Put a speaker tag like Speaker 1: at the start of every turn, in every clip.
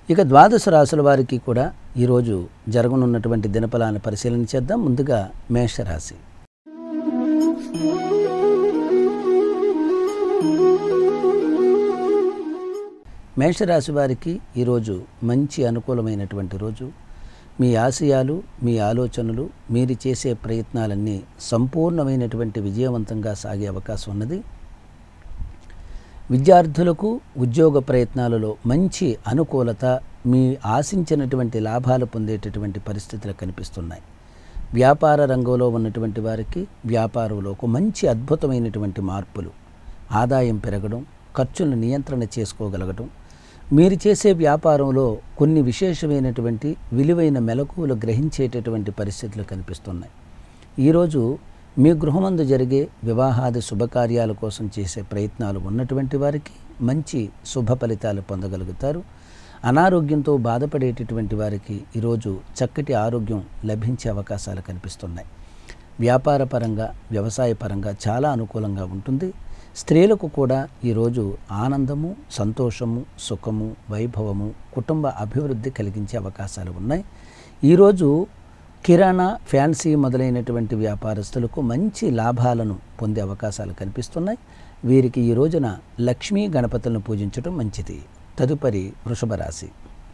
Speaker 1: ఇక ద్వాదశ రాశుల వారికి కూడా ఈరోజు జరగనున్నటువంటి దినఫలాన్ని పరిశీలన చేద్దాం ముందుగా మేషరాశి మేషరాశి వారికి ఈరోజు మంచి అనుకూలమైనటువంటి రోజు మీ ఆశయాలు మీ ఆలోచనలు మీరు చేసే ప్రయత్నాలన్నీ సంపూర్ణమైనటువంటి విజయవంతంగా సాగే అవకాశం ఉన్నది విద్యార్థులకు ఉద్యోగ ప్రయత్నాలలో మంచి అనుకూలత మీ ఆశించినటువంటి లాభాలు పొందేటటువంటి పరిస్థితులు కనిపిస్తున్నాయి వ్యాపార రంగంలో ఉన్నటువంటి వారికి వ్యాపారంలో ఒక మంచి అద్భుతమైనటువంటి మార్పులు ఆదాయం పెరగడం ఖర్చులను నియంత్రణ చేసుకోగలగడం మీరు చేసే వ్యాపారంలో కొన్ని విశేషమైనటువంటి విలువైన మెలకువలు గ్రహించేటటువంటి పరిస్థితులు కనిపిస్తున్నాయి ఈరోజు మీ గృహమందు జరిగే వివాహాది శుభకార్యాల కోసం చేసే ప్రయత్నాలు ఉన్నటువంటి వారికి మంచి శుభ ఫలితాలు పొందగలుగుతారు అనారోగ్యంతో బాధపడేటటువంటి వారికి ఈరోజు చక్కటి ఆరోగ్యం లభించే అవకాశాలు కనిపిస్తున్నాయి వ్యాపార పరంగా వ్యవసాయ పరంగా చాలా అనుకూలంగా ఉంటుంది స్త్రీలకు కూడా ఈరోజు ఆనందము సంతోషము సుఖము వైభవము కుటుంబ అభివృద్ధి కలిగించే అవకాశాలు ఉన్నాయి ఈరోజు కిరాణా ఫ్యాన్సీ మొదలైనటువంటి వ్యాపారస్తులకు మంచి లాభాలను పొందే అవకాశాలు కనిపిస్తున్నాయి వీరికి ఈ రోజున లక్ష్మీ గణపతులను పూజించడం మంచిది తదుపరి వృషభ రాశి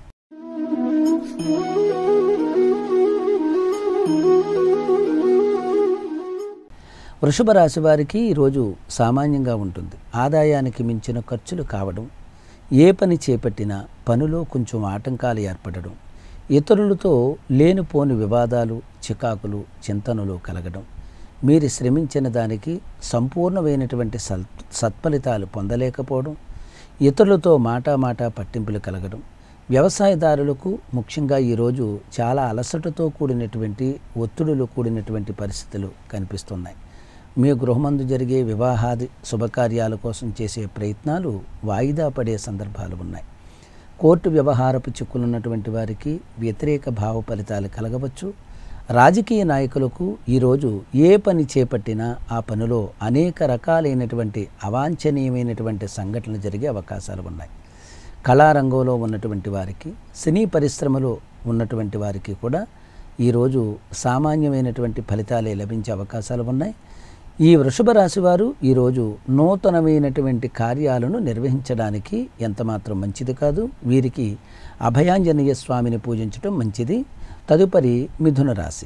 Speaker 1: వృషభ రాశి వారికి ఈరోజు సామాన్యంగా ఉంటుంది ఆదాయానికి మించిన ఖర్చులు కావడం ఏ పని చేపట్టినా పనిలో కొంచెం ఆటంకాలు ఏర్పడడం ఇతరులతో లేనిపోని వివాదాలు చికాకులు చింతనలు కలగడం మీరు శ్రమించిన దానికి సంపూర్ణమైనటువంటి సల్ సత్ఫలితాలు పొందలేకపోవడం ఇతరులతో మాటా మాటా పట్టింపులు కలగడం వ్యవసాయదారులకు ముఖ్యంగా ఈరోజు చాలా అలసటతో కూడినటువంటి ఒత్తిడులు కూడినటువంటి పరిస్థితులు కనిపిస్తున్నాయి మీ గృహమందు జరిగే వివాహాది శుభకార్యాల కోసం చేసే ప్రయత్నాలు వాయిదా పడే సందర్భాలు ఉన్నాయి కోర్టు వ్యవహారపు చిక్కులున్నటువంటి వారికి వ్యతిరేక భావ ఫలితాలు కలగవచ్చు రాజకీయ నాయకులకు ఈరోజు ఏ పని చేపట్టినా ఆ పనిలో అనేక రకాలైనటువంటి అవాంఛనీయమైనటువంటి సంఘటనలు జరిగే అవకాశాలు ఉన్నాయి కళారంగంలో ఉన్నటువంటి వారికి సినీ పరిశ్రమలో ఉన్నటువంటి వారికి కూడా ఈరోజు సామాన్యమైనటువంటి ఫలితాలే లభించే అవకాశాలు ఉన్నాయి ఈ వృషభ రాశి వారు ఈరోజు నూతనమైనటువంటి కార్యాలను నిర్వహించడానికి ఎంతమాత్రం మంచిది కాదు వీరికి అభయాంజనేయ స్వామిని పూజించడం మంచిది తదుపరి మిథున రాశి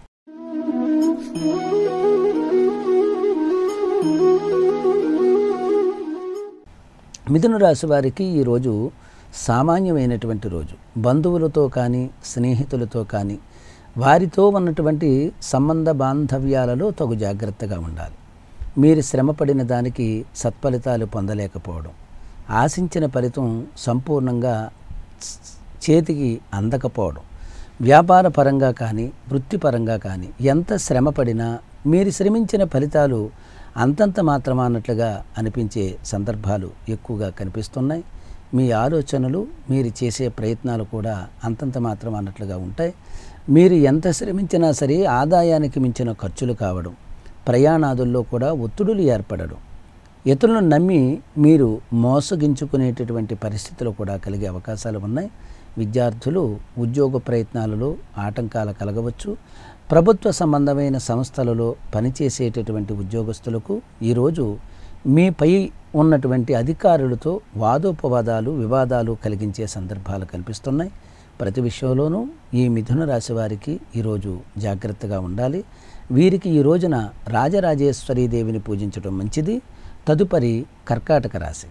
Speaker 1: మిథున రాశి వారికి ఈరోజు సామాన్యమైనటువంటి రోజు బంధువులతో కానీ స్నేహితులతో కానీ వారితో ఉన్నటువంటి సంబంధ బాంధవ్యాలలో తగు జాగ్రత్తగా ఉండాలి మీరు శ్రమపడిన దానికి సత్ఫలితాలు పొందలేకపోవడం ఆశించిన ఫలితం సంపూర్ణంగా చేతికి అందకపోవడం వ్యాపార పరంగా కానీ వృత్తిపరంగా కానీ ఎంత శ్రమపడినా మీరు శ్రమించిన ఫలితాలు అంతంత మాత్రమా అన్నట్లుగా అనిపించే సందర్భాలు ఎక్కువగా కనిపిస్తున్నాయి మీ ఆలోచనలు మీరు చేసే ప్రయత్నాలు కూడా అంతంత మాత్రం అన్నట్లుగా ఉంటాయి మీరు ఎంత శ్రమించినా సరే ఆదాయానికి మించిన ఖర్చులు కావడం ప్రయాణాదుల్లో కూడా ఒత్తిడులు ఏర్పడడం ఇతరులను నమ్మి మీరు మోసగించుకునేటటువంటి పరిస్థితులు కూడా కలిగే అవకాశాలు ఉన్నాయి విద్యార్థులు ఉద్యోగ ప్రయత్నాలలో ఆటంకాలు కలగవచ్చు ప్రభుత్వ సంబంధమైన సంస్థలలో పనిచేసేటటువంటి ఉద్యోగస్తులకు ఈరోజు మీపై ఉన్నటువంటి అధికారులతో వాదోపవాదాలు వివాదాలు కలిగించే సందర్భాలు కనిపిస్తున్నాయి ప్రతి విషయంలోనూ ఈ మిథున రాశి వారికి ఈరోజు జాగ్రత్తగా ఉండాలి వీరికి ఈ రోజున రాజరాజేశ్వరీ దేవిని పూజించడం మంచిది తదుపరి కర్కాటక రాశి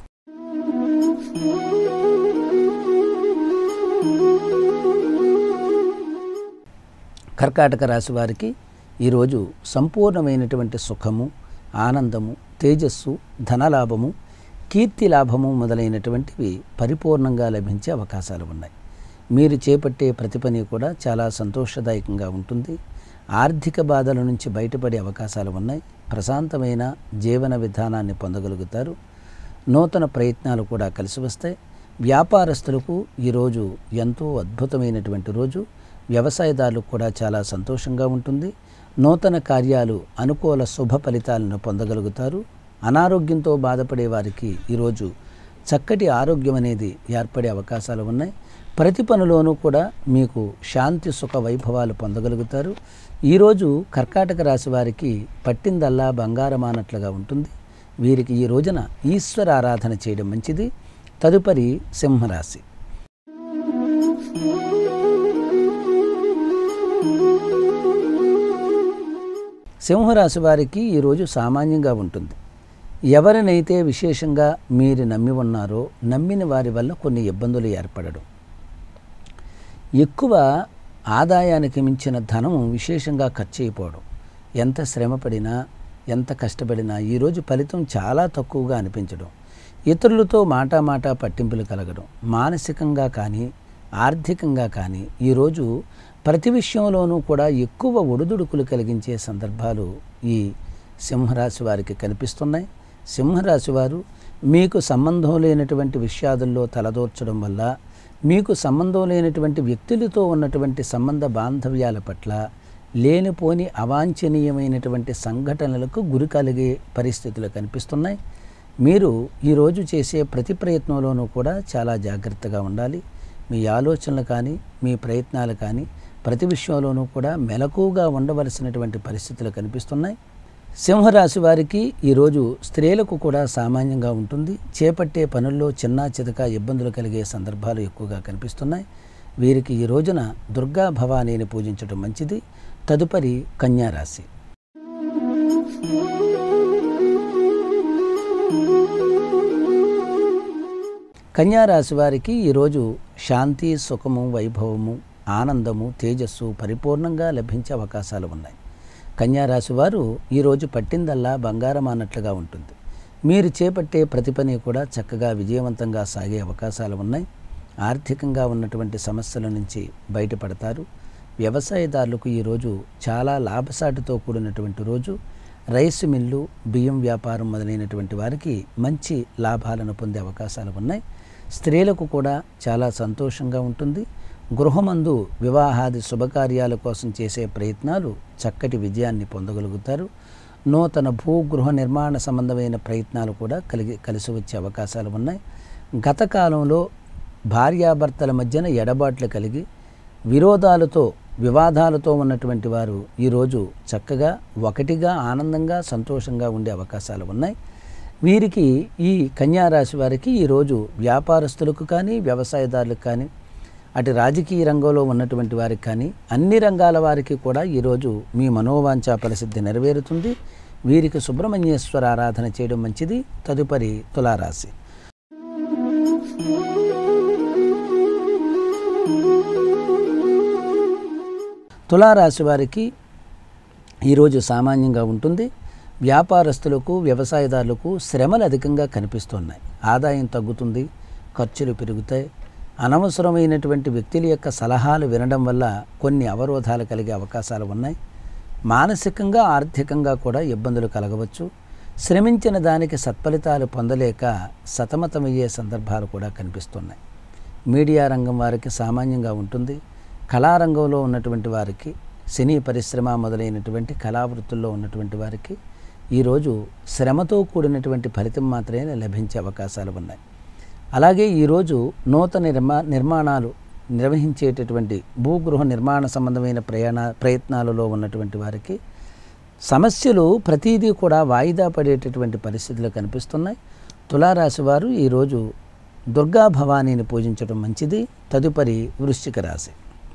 Speaker 1: కర్కాటక రాశి వారికి ఈరోజు సంపూర్ణమైనటువంటి సుఖము ఆనందము తేజస్సు ధనలాభము కీర్తి లాభము మొదలైనటువంటివి పరిపూర్ణంగా లభించే అవకాశాలు ఉన్నాయి మీరు చేపట్టే ప్రతి పని కూడా చాలా సంతోషదాయకంగా ఉంటుంది ఆర్థిక బాధల నుంచి బయటపడే అవకాశాలు ఉన్నాయి ప్రశాంతమైన జీవన విధానాన్ని పొందగలుగుతారు నూతన ప్రయత్నాలు కూడా కలిసి వస్తాయి వ్యాపారస్తులకు ఈరోజు ఎంతో అద్భుతమైనటువంటి రోజు వ్యవసాయదారులకు కూడా చాలా సంతోషంగా ఉంటుంది నూతన కార్యాలు అనుకూల శుభ ఫలితాలను పొందగలుగుతారు అనారోగ్యంతో బాధపడే వారికి ఈరోజు చక్కటి ఆరోగ్యం అనేది ఏర్పడే అవకాశాలు ఉన్నాయి ప్రతి పనిలోనూ కూడా మీకు శాంతి సుఖ వైభవాలు పొందగలుగుతారు ఈరోజు కర్కాటక రాశి వారికి పట్టిందల్లా బంగారమానట్లుగా ఉంటుంది వీరికి ఈ రోజున ఈశ్వర ఆరాధన చేయడం మంచిది తదుపరి సింహరాశి సింహరాశి వారికి ఈరోజు సామాన్యంగా ఉంటుంది ఎవరినైతే విశేషంగా మీరు నమ్మి ఉన్నారో నమ్మిన వారి వల్ల కొన్ని ఇబ్బందులు ఏర్పడడం ఎక్కువ ఆదాయానికి మించిన ధనం విశేషంగా ఖర్చు అయిపోవడం ఎంత శ్రమపడినా ఎంత కష్టపడినా ఈరోజు ఫలితం చాలా తక్కువగా అనిపించడం ఇతరులతో మాటా మాటా పట్టింపులు కలగడం మానసికంగా కానీ ఆర్థికంగా కానీ ఈరోజు ప్రతి విషయంలోనూ కూడా ఎక్కువ ఒడిదుడుకులు కలిగించే సందర్భాలు ఈ సింహరాశి వారికి కనిపిస్తున్నాయి సింహరాశి వారు మీకు సంబంధం లేనటువంటి విషయాదుల్లో తలదూర్చడం వల్ల మీకు సంబంధం లేనటువంటి వ్యక్తులతో ఉన్నటువంటి సంబంధ బాంధవ్యాల పట్ల లేనిపోని అవాంఛనీయమైనటువంటి సంఘటనలకు గురి కలిగే పరిస్థితులు కనిపిస్తున్నాయి మీరు ఈరోజు చేసే ప్రతి ప్రయత్నంలోనూ కూడా చాలా జాగ్రత్తగా ఉండాలి మీ ఆలోచనలు కానీ మీ ప్రయత్నాలు కానీ ప్రతి విషయంలోనూ కూడా మెలకుగా ఉండవలసినటువంటి పరిస్థితులు కనిపిస్తున్నాయి సింహరాశి వారికి ఈరోజు స్త్రీలకు కూడా సామాన్యంగా ఉంటుంది చేపట్టే పనుల్లో చిన్న చితక ఇబ్బందులు కలిగే సందర్భాలు ఎక్కువగా కనిపిస్తున్నాయి వీరికి ఈ రోజున దుర్గా భవానీని పూజించడం మంచిది తదుపరి కన్యారాశి కన్యారాశి వారికి ఈరోజు శాంతి సుఖము వైభవము ఆనందము తేజస్సు పరిపూర్ణంగా లభించే అవకాశాలు ఉన్నాయి కన్యారాశి వారు ఈరోజు పట్టిందల్లా బంగారం అన్నట్లుగా ఉంటుంది మీరు చేపట్టే ప్రతి పని కూడా చక్కగా విజయవంతంగా సాగే అవకాశాలు ఉన్నాయి ఆర్థికంగా ఉన్నటువంటి సమస్యల నుంచి బయటపడతారు వ్యవసాయదారులకు ఈరోజు చాలా లాభసాటితో కూడినటువంటి రోజు రైసు మిల్లు బియ్యం వ్యాపారం మొదలైనటువంటి వారికి మంచి లాభాలను పొందే అవకాశాలు ఉన్నాయి స్త్రీలకు కూడా చాలా సంతోషంగా ఉంటుంది గృహమందు వివాహాది శుభకార్యాల కోసం చేసే ప్రయత్నాలు చక్కటి విజయాన్ని పొందగలుగుతారు నూతన భూగృహ నిర్మాణ సంబంధమైన ప్రయత్నాలు కూడా కలిగి కలిసి వచ్చే అవకాశాలు ఉన్నాయి గత కాలంలో భార్యాభర్తల మధ్యన ఎడబాట్లు కలిగి విరోధాలతో వివాదాలతో ఉన్నటువంటి వారు ఈరోజు చక్కగా ఒకటిగా ఆనందంగా సంతోషంగా ఉండే అవకాశాలు ఉన్నాయి వీరికి ఈ కన్యారాశి వారికి ఈరోజు వ్యాపారస్తులకు కానీ వ్యవసాయదారులకు కానీ అటు రాజకీయ రంగంలో ఉన్నటువంటి వారికి కానీ అన్ని రంగాల వారికి కూడా ఈరోజు మీ మనోవాంఛా పరిసిద్ధి నెరవేరుతుంది వీరికి సుబ్రహ్మణ్యేశ్వర ఆరాధన చేయడం మంచిది తదుపరి తులారాశి తులారాశి వారికి ఈరోజు సామాన్యంగా ఉంటుంది వ్యాపారస్తులకు వ్యవసాయదారులకు శ్రమలు అధికంగా కనిపిస్తున్నాయి ఆదాయం తగ్గుతుంది ఖర్చులు పెరుగుతాయి అనవసరమైనటువంటి వ్యక్తుల యొక్క సలహాలు వినడం వల్ల కొన్ని అవరోధాలు కలిగే అవకాశాలు ఉన్నాయి మానసికంగా ఆర్థికంగా కూడా ఇబ్బందులు కలగవచ్చు శ్రమించిన దానికి సత్ఫలితాలు పొందలేక సతమతమయ్యే సందర్భాలు కూడా కనిపిస్తున్నాయి మీడియా రంగం వారికి సామాన్యంగా ఉంటుంది కళారంగంలో ఉన్నటువంటి వారికి సినీ పరిశ్రమ మొదలైనటువంటి కళావృత్తుల్లో ఉన్నటువంటి వారికి ఈరోజు శ్రమతో కూడినటువంటి ఫలితం మాత్రమే లభించే అవకాశాలు ఉన్నాయి అలాగే ఈరోజు నూతన నిర్మా నిర్మాణాలు నిర్వహించేటటువంటి భూగృహ నిర్మాణ సంబంధమైన ప్రయాణ ప్రయత్నాలలో ఉన్నటువంటి వారికి సమస్యలు ప్రతిదీ కూడా వాయిదా పడేటటువంటి పరిస్థితులు కనిపిస్తున్నాయి తులారాశి వారు ఈరోజు దుర్గా భవానీని పూజించడం మంచిది తదుపరి వృశ్చిక రాశి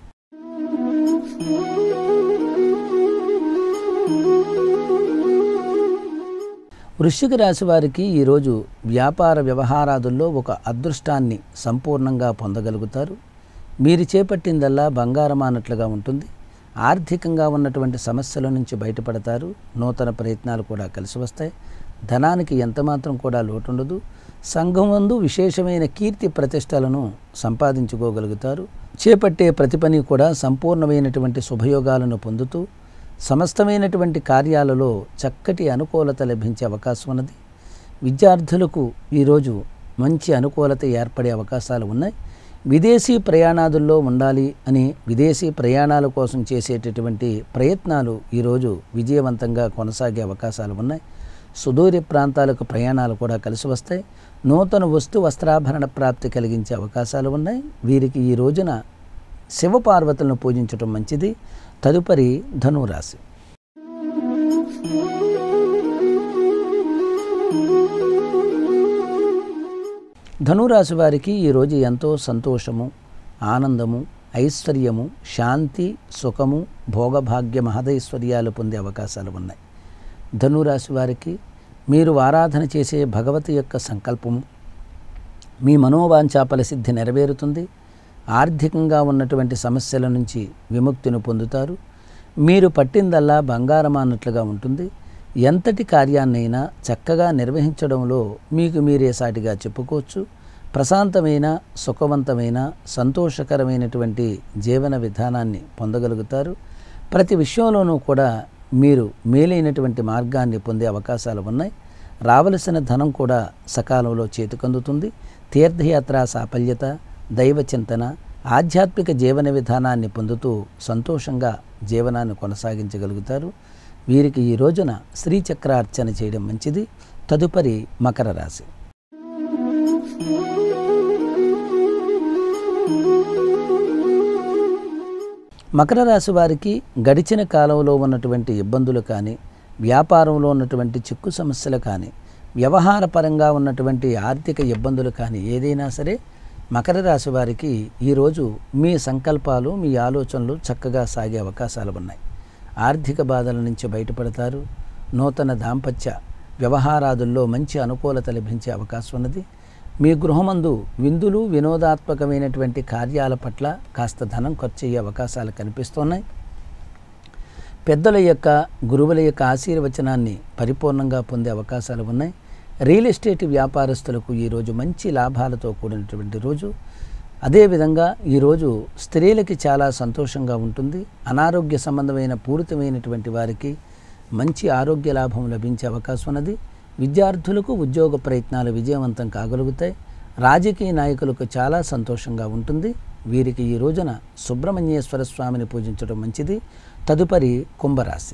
Speaker 1: వృశ్చిక రాశి వారికి ఈరోజు వ్యాపార వ్యవహారాదుల్లో ఒక అదృష్టాన్ని సంపూర్ణంగా పొందగలుగుతారు మీరు చేపట్టిందల్లా బంగారం అన్నట్లుగా ఉంటుంది ఆర్థికంగా ఉన్నటువంటి సమస్యల నుంచి బయటపడతారు నూతన ప్రయత్నాలు కూడా కలిసి వస్తాయి ధనానికి ఎంతమాత్రం కూడా లోటుండదు సంఘం ముందు విశేషమైన కీర్తి ప్రతిష్టలను సంపాదించుకోగలుగుతారు చేపట్టే ప్రతి పని కూడా సంపూర్ణమైనటువంటి శుభయోగాలను పొందుతూ సమస్తమైనటువంటి కార్యాలలో చక్కటి అనుకూలత లభించే అవకాశం ఉన్నది విద్యార్థులకు ఈరోజు మంచి అనుకూలత ఏర్పడే అవకాశాలు ఉన్నాయి విదేశీ ప్రయాణాదుల్లో ఉండాలి అని విదేశీ ప్రయాణాల కోసం చేసేటటువంటి ప్రయత్నాలు ఈరోజు విజయవంతంగా కొనసాగే అవకాశాలు ఉన్నాయి సుదూర ప్రాంతాలకు ప్రయాణాలు కూడా కలిసి వస్తాయి నూతన వస్తు వస్త్రాభరణ ప్రాప్తి కలిగించే అవకాశాలు ఉన్నాయి వీరికి ఈ రోజున శివపార్వతులను పూజించడం మంచిది తదుపరి ధనురాశి ధనురాశి వారికి ఈరోజు ఎంతో సంతోషము ఆనందము ఐశ్వర్యము శాంతి సుఖము భోగభాగ్య మహదైశ్వర్యాలు పొందే అవకాశాలు ఉన్నాయి ధనురాశి వారికి మీరు ఆరాధన చేసే భగవతి యొక్క సంకల్పము మీ మనోవాంఛా ఫలసిద్ధి నెరవేరుతుంది ఆర్థికంగా ఉన్నటువంటి సమస్యల నుంచి విముక్తిని పొందుతారు మీరు పట్టిందల్లా బంగారం అన్నట్లుగా ఉంటుంది ఎంతటి కార్యాన్నైనా చక్కగా నిర్వహించడంలో మీకు మీరే సాటిగా చెప్పుకోవచ్చు ప్రశాంతమైన సుఖవంతమైన సంతోషకరమైనటువంటి జీవన విధానాన్ని పొందగలుగుతారు ప్రతి విషయంలోనూ కూడా మీరు మేలైనటువంటి మార్గాన్ని పొందే అవకాశాలు ఉన్నాయి రావలసిన ధనం కూడా సకాలంలో చేతికందుతుంది తీర్థయాత్ర సాఫల్యత దైవ చింతన ఆధ్యాత్మిక జీవన విధానాన్ని పొందుతూ సంతోషంగా జీవనాన్ని కొనసాగించగలుగుతారు వీరికి ఈ రోజున శ్రీచక్ర అర్చన చేయడం మంచిది తదుపరి మకర రాశి మకర రాశి వారికి గడిచిన కాలంలో ఉన్నటువంటి ఇబ్బందులు కానీ వ్యాపారంలో ఉన్నటువంటి చిక్కు సమస్యలు కానీ వ్యవహార పరంగా ఉన్నటువంటి ఆర్థిక ఇబ్బందులు కానీ ఏదైనా సరే మకర రాశి వారికి ఈరోజు మీ సంకల్పాలు మీ ఆలోచనలు చక్కగా సాగే అవకాశాలు ఉన్నాయి ఆర్థిక బాధల నుంచి బయటపడతారు నూతన దాంపత్య వ్యవహారాదుల్లో మంచి అనుకూలత లభించే అవకాశం ఉన్నది మీ గృహమందు విందులు వినోదాత్మకమైనటువంటి కార్యాల పట్ల కాస్త ధనం ఖర్చు అయ్యే అవకాశాలు కనిపిస్తున్నాయి పెద్దల యొక్క గురువుల యొక్క ఆశీర్వచనాన్ని పరిపూర్ణంగా పొందే అవకాశాలు ఉన్నాయి రియల్ ఎస్టేట్ వ్యాపారస్తులకు ఈరోజు మంచి లాభాలతో కూడినటువంటి రోజు అదేవిధంగా ఈరోజు స్త్రీలకి చాలా సంతోషంగా ఉంటుంది అనారోగ్య సంబంధమైన పూరితమైనటువంటి వారికి మంచి ఆరోగ్య లాభం లభించే అవకాశం ఉన్నది విద్యార్థులకు ఉద్యోగ ప్రయత్నాలు విజయవంతం కాగలుగుతాయి రాజకీయ నాయకులకు చాలా సంతోషంగా ఉంటుంది వీరికి ఈ రోజున సుబ్రహ్మణ్యేశ్వర స్వామిని పూజించడం మంచిది తదుపరి కుంభరాశి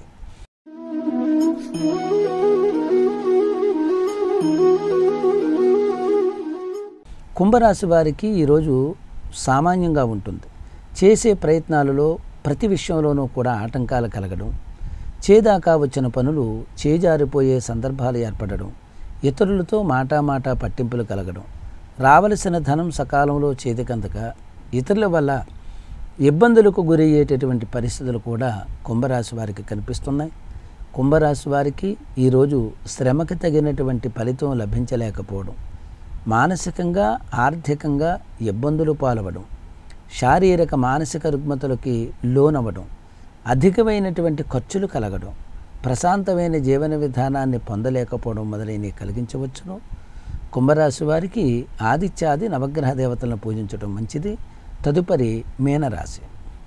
Speaker 1: కుంభరాశి వారికి ఈరోజు సామాన్యంగా ఉంటుంది చేసే ప్రయత్నాలలో ప్రతి విషయంలోనూ కూడా ఆటంకాలు కలగడం చేదాకా వచ్చిన పనులు చేజారిపోయే సందర్భాలు ఏర్పడడం ఇతరులతో మాటామాటా పట్టింపులు కలగడం రావలసిన ధనం సకాలంలో చేతికందక ఇతరుల వల్ల ఇబ్బందులకు గురయ్యేటటువంటి పరిస్థితులు కూడా కుంభరాశి వారికి కనిపిస్తున్నాయి కుంభరాశి వారికి ఈరోజు శ్రమకి తగినటువంటి ఫలితం లభించలేకపోవడం మానసికంగా ఆర్థికంగా ఇబ్బందులు పాలవడం శారీరక మానసిక రుగ్మతలకి లోనవ్వడం అధికమైనటువంటి ఖర్చులు కలగడం ప్రశాంతమైన జీవన విధానాన్ని పొందలేకపోవడం మొదలైనవి కలిగించవచ్చును కుంభరాశి వారికి ఆదిత్యాది నవగ్రహ దేవతలను పూజించడం మంచిది తదుపరి మీనరాశి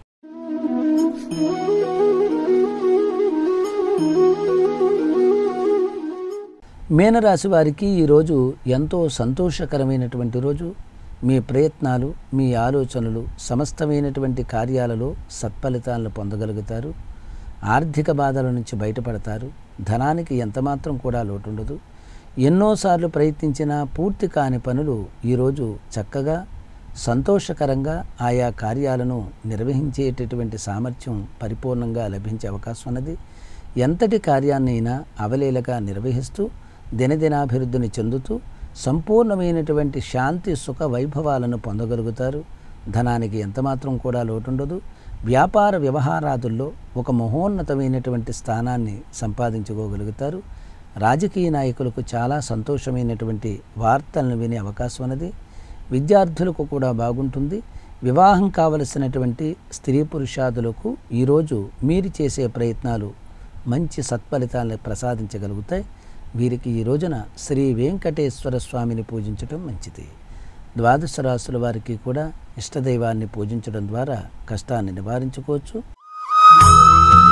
Speaker 1: మీనరాశి వారికి ఈరోజు ఎంతో సంతోషకరమైనటువంటి రోజు మీ ప్రయత్నాలు మీ ఆలోచనలు సమస్తమైనటువంటి కార్యాలలో సత్ఫలితాలను పొందగలుగుతారు ఆర్థిక బాధల నుంచి బయటపడతారు ధనానికి ఎంతమాత్రం కూడా లోటుండదు ఎన్నోసార్లు ప్రయత్నించినా పూర్తి కాని పనులు ఈరోజు చక్కగా సంతోషకరంగా ఆయా కార్యాలను నిర్వహించేటటువంటి సామర్థ్యం పరిపూర్ణంగా లభించే అవకాశం ఉన్నది ఎంతటి కార్యాన్నైనా అవలీలగా నిర్వహిస్తూ దినదినాభివృద్ధిని చెందుతూ సంపూర్ణమైనటువంటి శాంతి సుఖ వైభవాలను పొందగలుగుతారు ధనానికి ఎంతమాత్రం కూడా లోటుండదు వ్యాపార వ్యవహారాదుల్లో ఒక మహోన్నతమైనటువంటి స్థానాన్ని సంపాదించుకోగలుగుతారు రాజకీయ నాయకులకు చాలా సంతోషమైనటువంటి వార్తలను వినే అవకాశం ఉన్నది విద్యార్థులకు కూడా బాగుంటుంది వివాహం కావలసినటువంటి స్త్రీ పురుషాదులకు ఈరోజు మీరు చేసే ప్రయత్నాలు మంచి సత్ఫలితాలను ప్రసాదించగలుగుతాయి వీరికి ఈ రోజున శ్రీ వెంకటేశ్వర స్వామిని పూజించడం మంచిది ద్వాదశ రాసుల వారికి కూడా ఇష్టదైవాన్ని పూజించడం ద్వారా కష్టాన్ని నివారించుకోవచ్చు